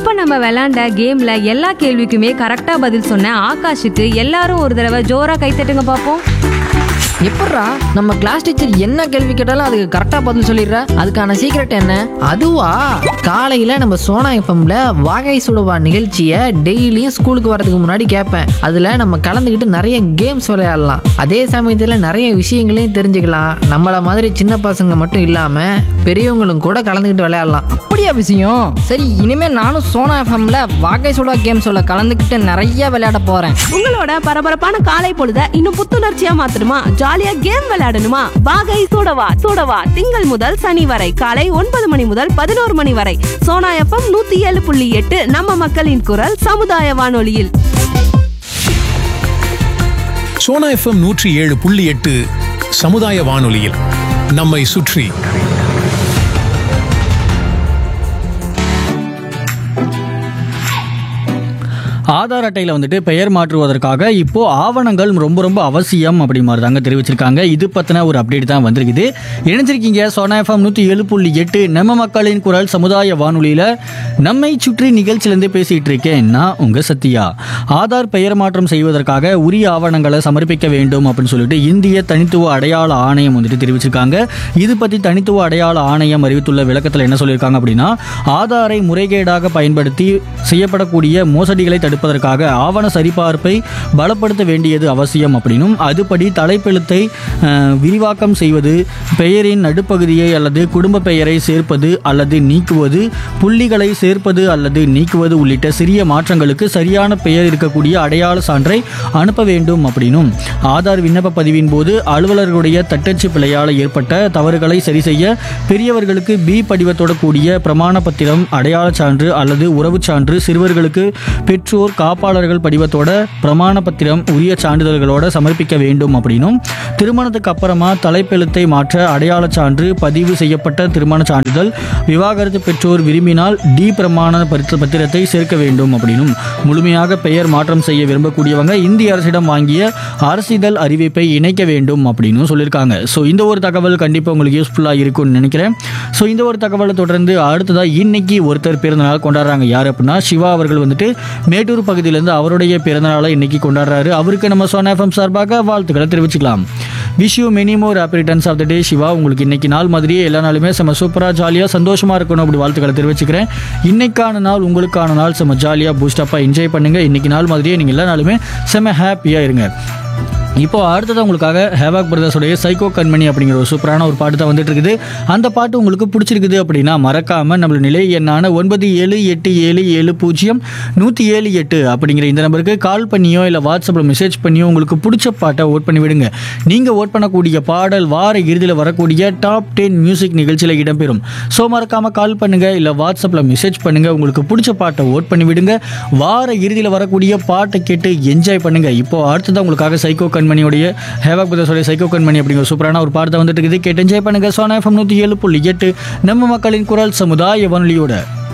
இப்ப நம்ம விளையாண்ட கேம்ல எல்லா கேள்விக்குமே கரெக்டா பதில் சொன்ன ஆகாஷுக்கு எல்லாரும் ஒரு தடவை ஜோரா கைத்தட்டுங்க பாப்போம் எப்பட்றா நம்ம கிளாஸ் டீச்சர் என்ன கேள்வி கேட்டாலும் அதுக்கு கரெக்டாக பதில் சொல்லிடுற அதுக்கான சீக்ரெட் என்ன அதுவா காலையில நம்ம சோனா எஃப்எம்ல வாகை சுடுவா நிகழ்ச்சியை டெய்லியும் ஸ்கூலுக்கு வரதுக்கு முன்னாடி கேட்பேன் அதுல நம்ம கலந்துக்கிட்டு நிறைய கேம்ஸ் விளையாடலாம் அதே சமயத்துல நிறைய விஷயங்களையும் தெரிஞ்சுக்கலாம் நம்மள மாதிரி சின்ன பசங்க மட்டும் இல்லாம பெரியவங்களும் கூட கலந்துக்கிட்டு விளையாடலாம் அப்படியா விஷயம் சரி இனிமே நானும் சோனா எஃப்எம்ல வாகை சுடா கேம்ஸோட கலந்துக்கிட்டு நிறைய விளையாட போறேன் உங்களோட பரபரப்பான காலை பொழுத இன்னும் புத்துணர்ச்சியா மாத்தணுமா ஜாலியா கேம் விளையாடணுமா வாகை சூடவா சூடவா திங்கள் முதல் சனி வரை காலை ஒன்பது மணி முதல் பதினோரு மணி வரை சோனா எஃப்எம் நூத்தி ஏழு புள்ளி எட்டு நம்ம மக்களின் குரல் சமுதாய வானொலியில் சோனா எஃப்எம் நூற்றி ஏழு புள்ளி எட்டு சமுதாய வானொலியில் நம்மை சுற்றி ஆதார் அட்டையில் வந்துட்டு பெயர் மாற்றுவதற்காக இப்போ ஆவணங்கள் ரொம்ப ரொம்ப அவசியம் அப்படி மாதிரி தாங்க தெரிவிச்சிருக்காங்க இது பற்றின ஒரு அப்டேட் தான் வந்திருக்குது இணைஞ்சிருக்கீங்க சோனா எஃப்எம் நூற்றி ஏழு புள்ளி எட்டு நம்ம மக்களின் குரல் சமுதாய வானொலியில் நம்மை சுற்றி நிகழ்ச்சியிலேருந்து பேசிகிட்டு இருக்கேன் நான் உங்கள் சத்யா ஆதார் பெயர் மாற்றம் செய்வதற்காக உரிய ஆவணங்களை சமர்ப்பிக்க வேண்டும் அப்படின்னு சொல்லிட்டு இந்திய தனித்துவ அடையாள ஆணையம் வந்துட்டு தெரிவிச்சிருக்காங்க இது பற்றி தனித்துவ அடையாள ஆணையம் அறிவித்துள்ள விளக்கத்தில் என்ன சொல்லியிருக்காங்க அப்படின்னா ஆதாரை முறைகேடாக பயன்படுத்தி செய்யப்படக்கூடிய மோசடிகளை தடுப்பதற்காக ஆவண சரிபார்ப்பை பலப்படுத்த வேண்டியது அவசியம் அப்படின்னும் அதுபடி தலைப்பெழுத்தை அஹ், விரிவாக்கம் செய்வது பெயரின் நடுப்பகுதியை அல்லது குடும்ப பெயரை சேர்ப்பது அல்லது நீக்குவது புள்ளிகளை சேர்ப்பது அல்லது நீக்குவது உள்ளிட்ட சிறிய மாற்றங்களுக்கு சரியான பெயர் இருக்கக்கூடிய அடையாள சான்றை அனுப்ப வேண்டும் அப்படின்னும் ஆதார் விண்ணப்ப பதிவின் போது அலுவலர்களுடைய தட்டச்சு பிழையால் ஏற்பட்ட தவறுகளை சரி செய்ய பெரியவர்களுக்கு பி படிவத்தோட கூடிய பிரமாண பத்திரம் அடையாள சான்று அல்லது உறவுச் சான்று சிறுவர்களுக்கு பெற்றோர் காப்பாளர்கள் படிவத்தோட பிரமாண பத்திரம் உரிய சான்றிதழ்களோட சமர்ப்பிக்க வேண்டும் அப்படின்னும் திருமணத்துக்கு அப்புறமா தலைப்பெழுத்தை மாற்ற அடையாள சான்று பதிவு செய்யப்பட்ட திருமண சான்றிதழ் விவாகரத்து பெற்றோர் விரும்பினால் டி பிரமாண பரிசு பத்திரத்தை சேர்க்க வேண்டும் அப்படின்னும் முழுமையாக பெயர் மாற்றம் செய்ய விரும்பக்கூடியவங்க இந்திய அரசிடம் வாங்கிய அரசிதழ் அறிவிப்பை இணைக்க வேண்டும் அப்படின்னு சொல்லியிருக்காங்க ஸோ இந்த ஒரு தகவல் கண்டிப்பாக உங்களுக்கு யூஸ்ஃபுல்லாக இருக்கும்னு நினைக்கிறேன் ஸோ இந்த ஒரு தகவலை தொடர்ந்து அடுத்ததாக இன்னைக்கு ஒருத்தர் பிறந்தநாள் கொண்டாடுறாங்க யார் அப்படின்னா சிவா அவர்கள் வந்துட்டு மேட்டூர் பகுதியிலேருந்து அவருடைய பிறந்தநாளை இன்னைக்கு கொண்டாடுறாரு அவருக்கு நம்ம சோனா எஃப்எம் சார்பாக வாழ்த்துக்களை தெரிவிச்சுக்கலாம் wish you many more happy returns of the day Siva உங்களுக்கு இன்னைக்கு நாள் மாதிரியே எல்லா நாளுமே செம்ம சூப்பராக ஜாலியாக சந்தோஷமாக இருக்கணும் அப்படி வாழ்த்துக்களை தெரிவிச்சுக்கிறேன் இன்னைக்கான நாள் உங்களுக்கான நாள் செம்ம ஜாலியாக பூஸ்டப்பாக என்ஜாய் பண்ணுங்க இன்னைக்கு நாள் மாதிரியே நீங்கள் எல்லா நாளுமே செம்ம ஹாப்பியாக இருங்க இப்போ அடுத்தது உங்களுக்காக ஹேவாக் பிரதர்ஸோடைய சைக்கோ கண்மணி அப்படிங்கிற ஒரு சூப்பரான ஒரு பாட்டு தான் வந்துட்டு இருக்குது அந்த பாட்டு உங்களுக்கு பிடிச்சிருக்குது அப்படின்னா மறக்காம நம்மளோட நிலை எண்ணான ஒன்பது ஏழு எட்டு ஏழு ஏழு பூஜ்ஜியம் நூற்றி ஏழு எட்டு அப்படிங்கிற இந்த நம்பருக்கு கால் பண்ணியோ இல்லை வாட்ஸ்அப்பில் மெசேஜ் பண்ணியோ உங்களுக்கு பிடிச்ச பாட்டை ஓட் பண்ணி விடுங்க நீங்கள் ஓட் பண்ணக்கூடிய பாடல் வார இறுதியில் வரக்கூடிய டாப் டென் மியூசிக் நிகழ்ச்சியில் இடம்பெறும் ஸோ மறக்காம கால் பண்ணுங்க இல்லை வாட்ஸ்அப்பில் மெசேஜ் பண்ணுங்க உங்களுக்கு பிடிச்ச பாட்டை ஓட் பண்ணி விடுங்க வார இறுதியில் வரக்கூடிய பாட்டை கேட்டு என்ஜாய் பண்ணுங்க இப்போ அடுத்ததான் உங்களுக்காக சைக்கோ கண்மணியோடைய ஹேவாக் பிரதர்ஸோடைய சைக்கோ கண்மணி அப்படிங்கிற சூப்பரான ஒரு பாட்டு தான் வந்துட்டு இருக்குது கேட்டு என்ஜாய் பண்ணுங்க சோனா எஃப்எம் நூற்றி ஏழு புள்ளி எட்டு நம்ம மக்களின் குரல் சமுதாய வானொலியோட